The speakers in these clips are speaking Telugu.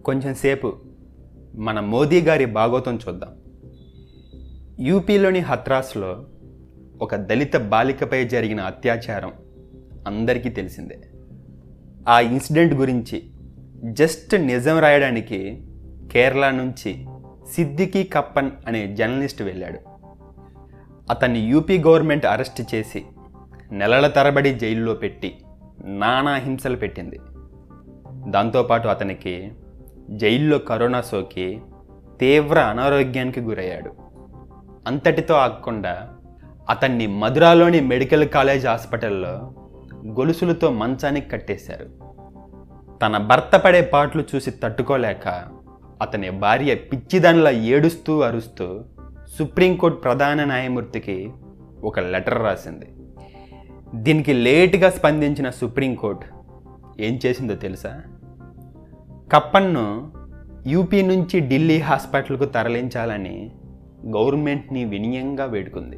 కొంచెం సేపు మన మోదీ గారి భాగోతం చూద్దాం యూపీలోని హత్రాస్లో ఒక దళిత బాలికపై జరిగిన అత్యాచారం అందరికీ తెలిసిందే ఆ ఇన్సిడెంట్ గురించి జస్ట్ నిజం రాయడానికి కేరళ నుంచి సిద్దికీ కప్పన్ అనే జర్నలిస్ట్ వెళ్ళాడు అతన్ని యూపీ గవర్నమెంట్ అరెస్ట్ చేసి నెలల తరబడి జైల్లో పెట్టి నానా హింసలు పెట్టింది దాంతోపాటు అతనికి జైల్లో కరోనా సోకి తీవ్ర అనారోగ్యానికి గురయ్యాడు అంతటితో ఆగకుండా అతన్ని మధురాలోని మెడికల్ కాలేజ్ హాస్పిటల్లో గొలుసులతో మంచానికి కట్టేశారు తన భర్త పడే పాటలు చూసి తట్టుకోలేక అతని భార్య పిచ్చిదానిలా ఏడుస్తూ అరుస్తూ సుప్రీంకోర్టు ప్రధాన న్యాయమూర్తికి ఒక లెటర్ రాసింది దీనికి లేటుగా స్పందించిన సుప్రీంకోర్టు ఏం చేసిందో తెలుసా కప్పన్ను యూపీ నుంచి ఢిల్లీ హాస్పిటల్కు తరలించాలని గవర్నమెంట్ని వినయంగా వేడుకుంది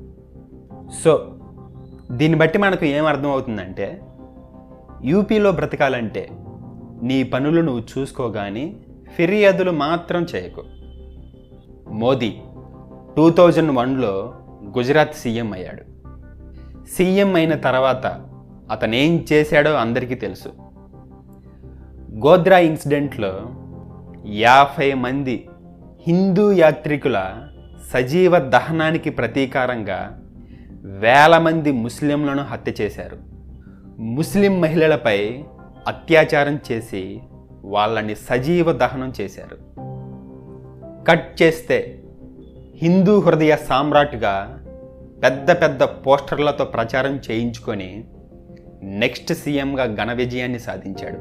సో దీన్ని బట్టి మనకు ఏం అర్థమవుతుందంటే యూపీలో బ్రతకాలంటే నీ పనులు నువ్వు చూసుకోగాని ఫిర్యాదులు మాత్రం చేయకు మోదీ టూ థౌజండ్ వన్లో గుజరాత్ సీఎం అయ్యాడు సీఎం అయిన తర్వాత అతనేం చేశాడో అందరికీ తెలుసు గోద్రా ఇన్సిడెంట్లో యాభై మంది హిందూ యాత్రికుల సజీవ దహనానికి ప్రతీకారంగా వేల మంది ముస్లింలను హత్య చేశారు ముస్లిం మహిళలపై అత్యాచారం చేసి వాళ్ళని సజీవ దహనం చేశారు కట్ చేస్తే హిందూ హృదయ సామ్రాట్గా పెద్ద పెద్ద పోస్టర్లతో ప్రచారం చేయించుకొని నెక్స్ట్ సీఎంగా ఘన విజయాన్ని సాధించాడు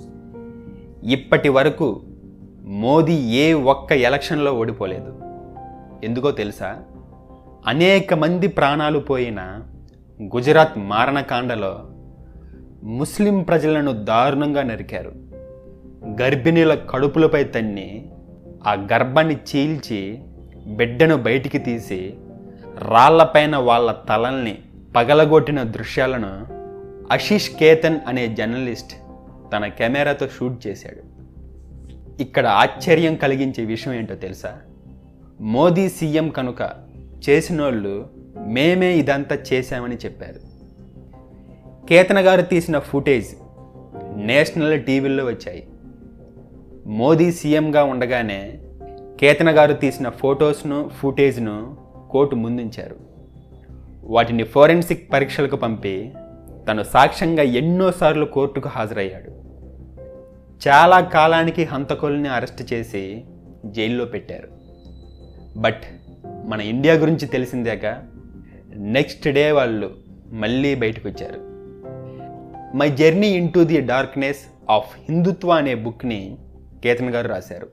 ఇప్పటి వరకు మోదీ ఏ ఒక్క ఎలక్షన్లో ఓడిపోలేదు ఎందుకో తెలుసా అనేక మంది ప్రాణాలు పోయిన గుజరాత్ మారణకాండలో ముస్లిం ప్రజలను దారుణంగా నరికారు గర్భిణీల కడుపులపై తన్ని ఆ గర్భాన్ని చీల్చి బిడ్డను బయటికి తీసి రాళ్లపైన వాళ్ళ తలల్ని పగలగొట్టిన దృశ్యాలను ఆశీష్ కేతన్ అనే జర్నలిస్ట్ తన కెమెరాతో షూట్ చేశాడు ఇక్కడ ఆశ్చర్యం కలిగించే విషయం ఏంటో తెలుసా మోదీ సీఎం కనుక చేసినోళ్ళు మేమే ఇదంతా చేశామని చెప్పారు కేతన గారు తీసిన ఫుటేజ్ నేషనల్ టీవీల్లో వచ్చాయి మోదీ సీఎంగా ఉండగానే కేతన గారు తీసిన ఫొటోస్ను ఫుటేజ్ను కోర్టు ముందుంచారు వాటిని ఫోరెన్సిక్ పరీక్షలకు పంపి తను సాక్ష్యంగా ఎన్నోసార్లు కోర్టుకు హాజరయ్యాడు చాలా కాలానికి హంతకుల్ని అరెస్ట్ చేసి జైల్లో పెట్టారు బట్ మన ఇండియా గురించి తెలిసిందాక నెక్స్ట్ డే వాళ్ళు మళ్ళీ బయటకు వచ్చారు my journey into the darkness of Hindutva అనే బుక్ని కేతన్ గారు రాశారు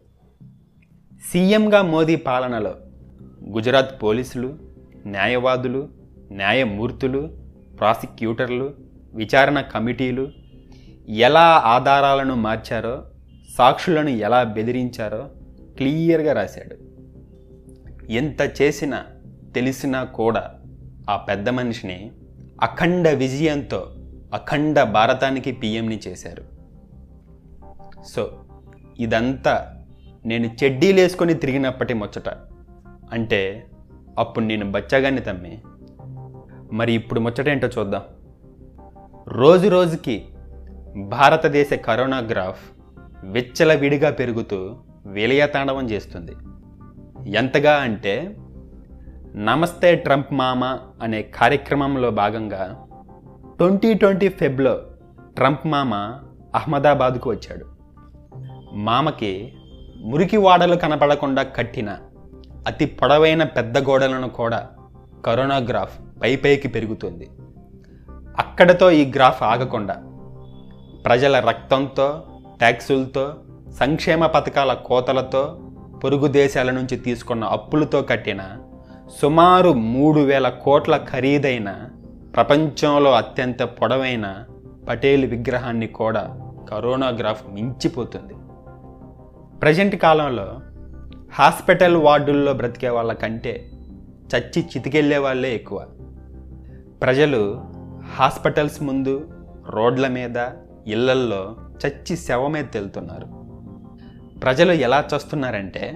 సీఎంగా మోదీ పాలనలో గుజరాత్ పోలీసులు న్యాయవాదులు న్యాయమూర్తులు ప్రాసిక్యూటర్లు విచారణ కమిటీలు ఎలా ఆధారాలను మార్చారో సాక్షులను ఎలా బెదిరించారో క్లియర్గా రాశాడు ఎంత చేసినా తెలిసినా కూడా ఆ పెద్ద మనిషిని అఖండ విజయంతో అఖండ భారతానికి పిఎంని చేశారు సో ఇదంతా నేను చెడ్డీలేసుకొని తిరిగినప్పటి ముచ్చట అంటే అప్పుడు నేను బచ్చగాన్ని తమ్మి మరి ఇప్పుడు ముచ్చట ఏంటో చూద్దాం రోజు రోజుకి భారతదేశ కరోనా గ్రాఫ్ విచ్చలవిడిగా పెరుగుతూ విలయతాండవం చేస్తుంది ఎంతగా అంటే నమస్తే ట్రంప్ మామ అనే కార్యక్రమంలో భాగంగా ట్వంటీ ట్వంటీ ఫెబ్లో ట్రంప్ మామ అహ్మదాబాద్కు వచ్చాడు మామకి మురికి వాడలు కనపడకుండా కట్టిన అతి పొడవైన పెద్ద గోడలను కూడా కరోనా గ్రాఫ్ పై పైకి పెరుగుతుంది అక్కడతో ఈ గ్రాఫ్ ఆగకుండా ప్రజల రక్తంతో ట్యాక్సులతో సంక్షేమ పథకాల కోతలతో పొరుగు దేశాల నుంచి తీసుకున్న అప్పులతో కట్టిన సుమారు మూడు వేల కోట్ల ఖరీదైన ప్రపంచంలో అత్యంత పొడవైన పటేల్ విగ్రహాన్ని కూడా కరోనా గ్రాఫ్ మించిపోతుంది ప్రజెంట్ కాలంలో హాస్పిటల్ వార్డుల్లో బ్రతికే వాళ్ళ కంటే చచ్చి చితికెళ్ళే వాళ్ళే ఎక్కువ ప్రజలు హాస్పిటల్స్ ముందు రోడ్ల మీద ఇళ్లల్లో చచ్చి శవ మీద తెలుతున్నారు ప్రజలు ఎలా చస్తున్నారంటే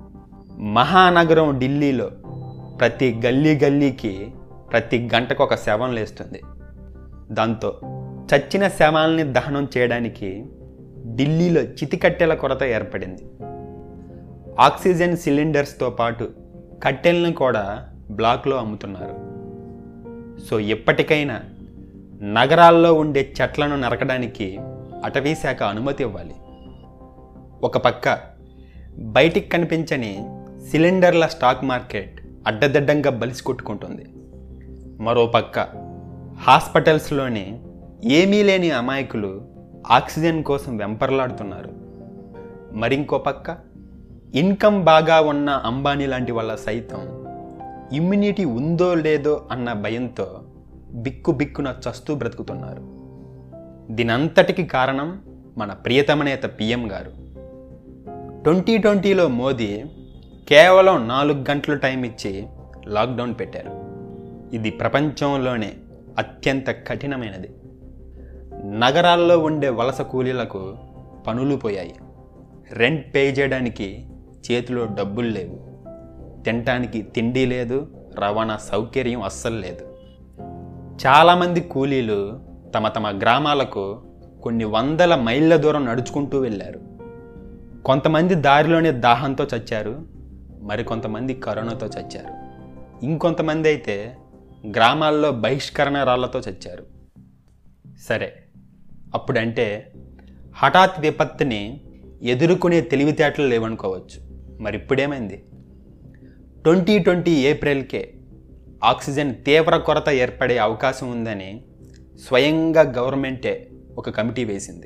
మహానగరం ఢిల్లీలో ప్రతి గల్లీ గల్లీకి ప్రతి గంటకు ఒక శవం లేస్తుంది దాంతో చచ్చిన శవాల్ని దహనం చేయడానికి ఢిల్లీలో చితికట్టెల కొరత ఏర్పడింది ఆక్సిజన్ సిలిండర్స్తో పాటు కట్టెలను కూడా బ్లాక్లో అమ్ముతున్నారు సో ఎప్పటికైనా నగరాల్లో ఉండే చెట్లను నరకడానికి అటవీ శాఖ అనుమతి ఇవ్వాలి ఒక పక్క బయటికి కనిపించని సిలిండర్ల స్టాక్ మార్కెట్ అడ్డదిడ్డంగా బలిసి కొట్టుకుంటుంది మరో పక్క హాస్పిటల్స్లోని ఏమీ లేని అమాయకులు ఆక్సిజన్ కోసం వెంపర్లాడుతున్నారు మరింకో పక్క ఇన్కమ్ బాగా ఉన్న అంబానీ లాంటి వాళ్ళ సైతం ఇమ్యూనిటీ ఉందో లేదో అన్న భయంతో బిక్కు బిక్కున చస్తూ బ్రతుకుతున్నారు దీనంతటికి కారణం మన ప్రియతమ నేత పిఎం గారు ట్వంటీ ట్వంటీలో మోదీ కేవలం నాలుగు గంటలు టైం ఇచ్చి లాక్డౌన్ పెట్టారు ఇది ప్రపంచంలోనే అత్యంత కఠినమైనది నగరాల్లో ఉండే వలస కూలీలకు పనులు పోయాయి రెంట్ పే చేయడానికి చేతిలో డబ్బులు లేవు తినటానికి తిండి లేదు రవాణా సౌకర్యం అస్సలు లేదు చాలామంది కూలీలు తమ తమ గ్రామాలకు కొన్ని వందల మైళ్ళ దూరం నడుచుకుంటూ వెళ్ళారు కొంతమంది దారిలోనే దాహంతో చచ్చారు మరికొంతమంది కరోనాతో చచ్చారు ఇంకొంతమంది అయితే గ్రామాల్లో బహిష్కరణ రాళ్లతో చచ్చారు సరే అప్పుడంటే హఠాత్ విపత్తుని ఎదుర్కొనే తెలివితేటలు లేవనుకోవచ్చు మరి ఇప్పుడేమైంది ట్వంటీ ట్వంటీ ఏప్రిల్కే ఆక్సిజన్ తీవ్ర కొరత ఏర్పడే అవకాశం ఉందని స్వయంగా గవర్నమెంటే ఒక కమిటీ వేసింది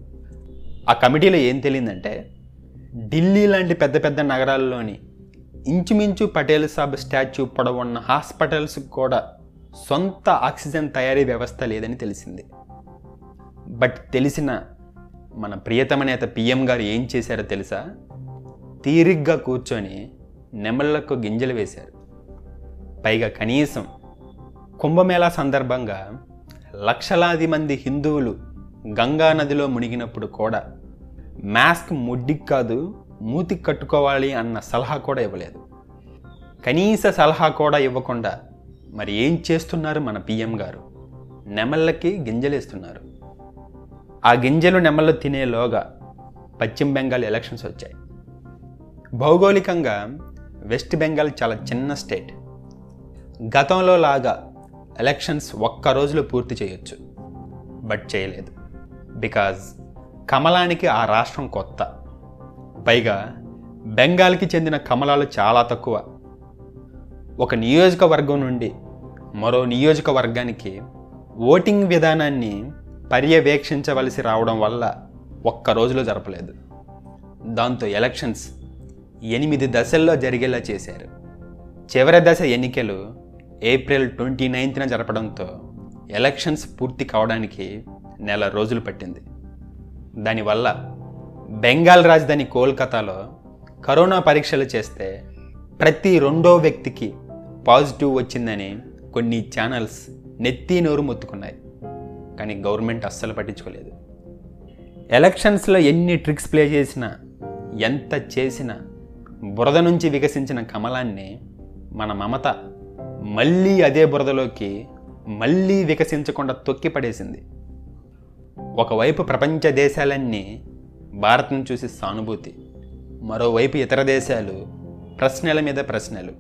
ఆ కమిటీలో ఏం తెలియందంటే ఢిల్లీ లాంటి పెద్ద పెద్ద నగరాల్లోని ఇంచుమించు పటేల్ సాబ్ స్టాచ్యూ పొడవున్న హాస్పిటల్స్ కూడా సొంత ఆక్సిజన్ తయారీ వ్యవస్థ లేదని తెలిసింది బట్ తెలిసిన మన ప్రియతమ నేత పిఎం గారు ఏం చేశారో తెలుసా తీరిగ్గా కూర్చొని నెమళ్లకు గింజలు వేశారు పైగా కనీసం కుంభమేళా సందర్భంగా లక్షలాది మంది హిందువులు గంగా నదిలో మునిగినప్పుడు కూడా మాస్క్ ముడ్డికి కాదు మూతికి కట్టుకోవాలి అన్న సలహా కూడా ఇవ్వలేదు కనీస సలహా కూడా ఇవ్వకుండా మరి ఏం చేస్తున్నారు మన పిఎం గారు నెమళ్ళకి గింజలేస్తున్నారు ఆ గింజలు నెమళ్ళు తినేలోగా పశ్చిమ బెంగాల్ ఎలక్షన్స్ వచ్చాయి భౌగోళికంగా వెస్ట్ బెంగాల్ చాలా చిన్న స్టేట్ గతంలో లాగా ఎలక్షన్స్ ఒక్క రోజులో పూర్తి చేయొచ్చు బట్ చేయలేదు బికాజ్ కమలానికి ఆ రాష్ట్రం కొత్త పైగా బెంగాల్కి చెందిన కమలాలు చాలా తక్కువ ఒక నియోజకవర్గం నుండి మరో నియోజకవర్గానికి ఓటింగ్ విధానాన్ని పర్యవేక్షించవలసి రావడం వల్ల ఒక్క రోజులో జరపలేదు దాంతో ఎలక్షన్స్ ఎనిమిది దశల్లో జరిగేలా చేశారు చివరి దశ ఎన్నికలు ఏప్రిల్ ట్వంటీ నైన్త్న జరపడంతో ఎలక్షన్స్ పూర్తి కావడానికి నెల రోజులు పట్టింది దానివల్ల బెంగాల్ రాజధాని కోల్కతాలో కరోనా పరీక్షలు చేస్తే ప్రతి రెండో వ్యక్తికి పాజిటివ్ వచ్చిందని కొన్ని ఛానల్స్ నెత్తి నోరు మొత్తుకున్నాయి కానీ గవర్నమెంట్ అస్సలు పట్టించుకోలేదు ఎలక్షన్స్లో ఎన్ని ట్రిక్స్ ప్లే చేసినా ఎంత చేసినా బురద నుంచి వికసించిన కమలాన్ని మన మమత మళ్ళీ అదే బురదలోకి మళ్ళీ వికసించకుండా తొక్కి పడేసింది ఒకవైపు ప్రపంచ దేశాలన్నీ భారత్ను చూసి సానుభూతి మరోవైపు ఇతర దేశాలు ప్రశ్నల మీద ప్రశ్నలు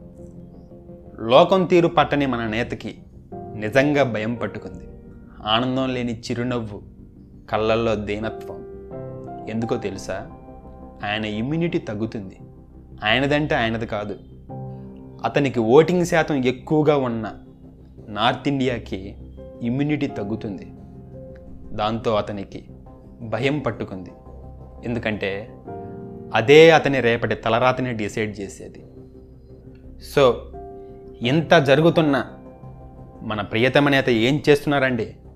లోకం తీరు పట్టని మన నేతకి నిజంగా భయం పట్టుకుంది ఆనందం లేని చిరునవ్వు కళ్ళల్లో దీనత్వం ఎందుకో తెలుసా ఆయన ఇమ్యూనిటీ తగ్గుతుంది ఆయనదంటే ఆయనది కాదు అతనికి ఓటింగ్ శాతం ఎక్కువగా ఉన్న నార్త్ ఇండియాకి ఇమ్యూనిటీ తగ్గుతుంది దాంతో అతనికి భయం పట్టుకుంది ఎందుకంటే అదే అతని రేపటి తలరాతని డిసైడ్ చేసేది సో ఇంత జరుగుతున్న మన ప్రియతమ నేత ఏం చేస్తున్నారండి